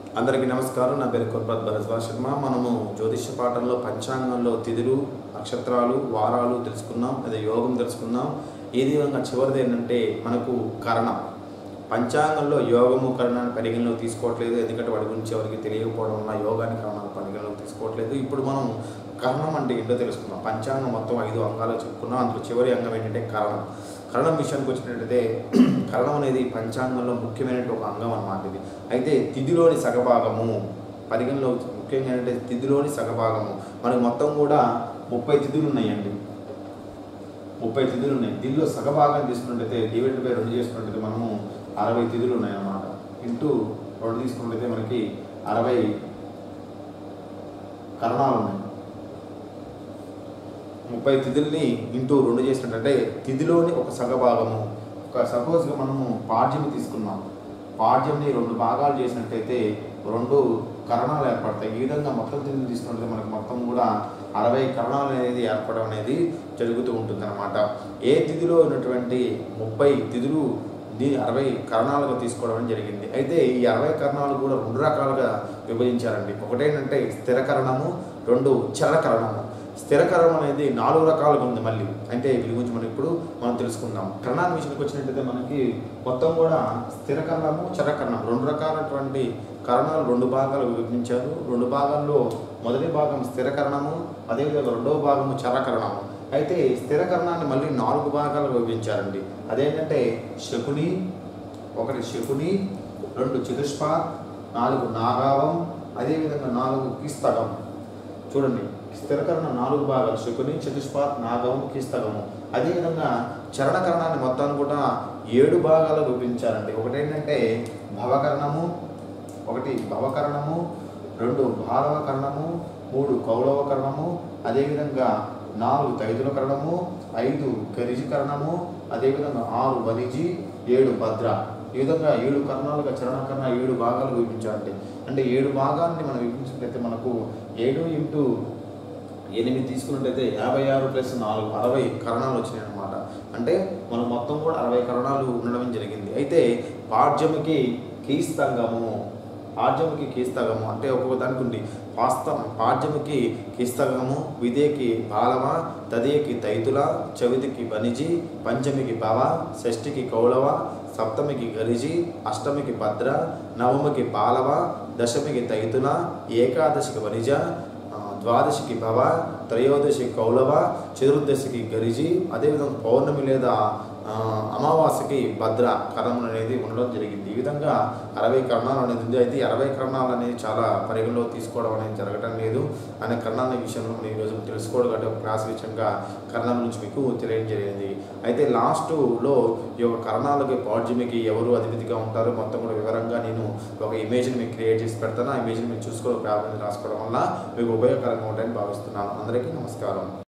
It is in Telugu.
అందరికీ నమస్కారం నా పేరు కుర్పత్ భరద్వాజ్ శర్మ మనము జ్యోతిష్య పాఠంలో పంచాంగంలో తిథులు నక్షత్రాలు వారాలు తెలుసుకున్నాం అదే యోగం తెలుసుకున్నాం ఈ విధంగా చివరిది ఏంటంటే మనకు కరణం పంచాంగంలో యోగము కరణాన్ని పరిగణలోకి తీసుకోవట్లేదు ఎందుకంటే వాటి గురించి ఎవరికి తెలియకపోవడం వల్ల యోగాన్ని కరణాన్ని పరిగణలోకి తీసుకోవట్లేదు ఇప్పుడు మనం కరణం అంటే ఏంటో తెలుసుకుందాం పంచాంగం మొత్తం ఐదు అంగాలు చెప్పుకున్నాం అందులో చివరి అంగం ఏంటంటే కరణం కరణం విషయానికి వచ్చినట్టయితే కరణం అనేది పంచాంగంలో ముఖ్యమైనటువంటి ఒక అంగం అన్నమాట ఇది అయితే తిథిలోని సగభాగము పరిగణలో ముఖ్యంగా ఏంటంటే తిథిలోని సగభాగము మనకు మొత్తం కూడా ముప్పై తిథులు ఉన్నాయండి ముప్పై తిథులు ఉన్నాయి దీనిలో సగభాగం తీసుకున్నట్టయితే డివైడ్ బై రెండు చేసుకున్నట్టయితే మనము అరవై తిథులు ఉన్నాయి అన్నమాట ఇంటూ రెండు తీసుకున్నట్టయితే మనకి అరవై కరణాలు ఉన్నాయి ముప్పై తిథుల్ని ఇంటూ రెండు చేసినట్టంటే తిథిలోని ఒక సగభాగము ఒక సపోజ్గా మనము పాడ్యం తీసుకున్నాం పాడ్యంని రెండు భాగాలు చేసినట్టయితే రెండు కరణాలు ఏర్పడతాయి ఈ విధంగా మొత్తం తిథులు తీసుకుంటే మనకు మొత్తం కూడా అరవై కరణాలు అనేది ఏర్పడడం అనేది జరుగుతూ ఉంటుంది అనమాట ఏ తిథిలో ఉన్నటువంటి ముప్పై తిథులు దీని అరవై కరణాలుగా తీసుకోవడం జరిగింది అయితే ఈ అరవై కరణాలు కూడా రెండు రకాలుగా విభజించారండి ఒకటేంటంటే స్థిరకరణము రెండు చలకరణము స్థిరకరణం అనేది నాలుగు రకాలుగా ఉంది మళ్ళీ అంటే వీటి గురించి మనం ఇప్పుడు మనం తెలుసుకుందాం కరణాన్ని విషయానికి వచ్చినట్టయితే మనకి మొత్తం కూడా స్థిరకరణము చరకరణం రెండు రకాలైనటువంటి కరణాలు రెండు భాగాలు విభజించారు రెండు భాగాల్లో మొదటి భాగం స్థిరకరణము అదేవిధంగా రెండవ భాగము చరకరణము అయితే స్థిరకరణాన్ని మళ్ళీ నాలుగు భాగాలుగా విభజించారండి అదేంటంటే శకుని ఒకటి శకుని రెండు చతుష్ప నాలుగు నాగావం అదేవిధంగా నాలుగు కిస్తకం చూడండి స్థిరకరణ నాలుగు భాగాలు శకుని చతుష్పాత్ నాగము కిస్తకము అదేవిధంగా చరణకరణాన్ని మొత్తాన్ని కూడా ఏడు భాగాలు విభజించారండి ఒకటి ఏంటంటే భవకరణము ఒకటి భవకరణము రెండు భారవకరణము మూడు కౌలవకరణము అదేవిధంగా నాలుగు తైదులకరణము ఐదు గరిజికరణము అదేవిధంగా ఆరు వనిజి ఏడు భద్ర ఈ విధంగా ఏడు కర్ణాలుగా చరణకరణ ఏడు భాగాలు విభజించాలంటే అంటే ఏడు భాగాన్ని మనం విభజించినట్లయితే మనకు ఏడు ఇంటూ ఎనిమిది తీసుకున్నట్టయితే యాభై ఆరు ప్లస్ నాలుగు అరవై కరణాలు వచ్చినాయి అనమాట అంటే మనం మొత్తం కూడా అరవై కరణాలు ఉండడం జరిగింది అయితే పాడ్యముకి కీస్తంగము పాడ్యముకి కీస్తగము అంటే ఒక్కొక్క దానికి ఉంది పాస్త పాడ్యముకి కీస్తగము విదేకి బాలవ తదియకి తైతుల చవితికి వనిజి పంచమికి భవ షష్ఠికి కౌలవ సప్తమికి గరిజి అష్టమికి భద్ర నవమికి బాలవ దశమికి తైతుల ఏకాదశికి వనిజ ఆ, ద్వాదశికి భవ త్రయోదశి కౌలవ చతుర్దశికి గరిజి అదేవిధంగా పౌర్ణమి లేదా ఆ, అమావాస్యకి భద్ర కరణం అనేది ఉండడం జరిగింది ఈ విధంగా అరవై కరణాలు అనేది ఉంది అయితే ఈ అరవై కరణాలు అనేది చాలా పరిగణలో తీసుకోవడం అనేది జరగడం లేదు అనే కరణాల విషయంలో మనం ఈరోజు తెలుసుకోవడం కంటే ఒక క్లాస్ విషయంగా కరణాల నుంచి మీకు తెలియజేయడం అయితే లాస్ట్లో ఈ యొక్క కరణాలకి పాడ్యమికి ఎవరు అధిపతిగా ఉంటారో మొత్తం కూడా వివరంగా నేను ఒక ఇమేజ్ని మీకు క్రియేట్ చేసి పెడతాను ఆ ఇమేజ్ని మీరు చూసుకోవడం పేపర్ మీద రాసుకోవడం వల్ల మీకు ఉపయోగకరంగా ఉంటాయని భావిస్తున్నాను అందరికీ నమస్కారం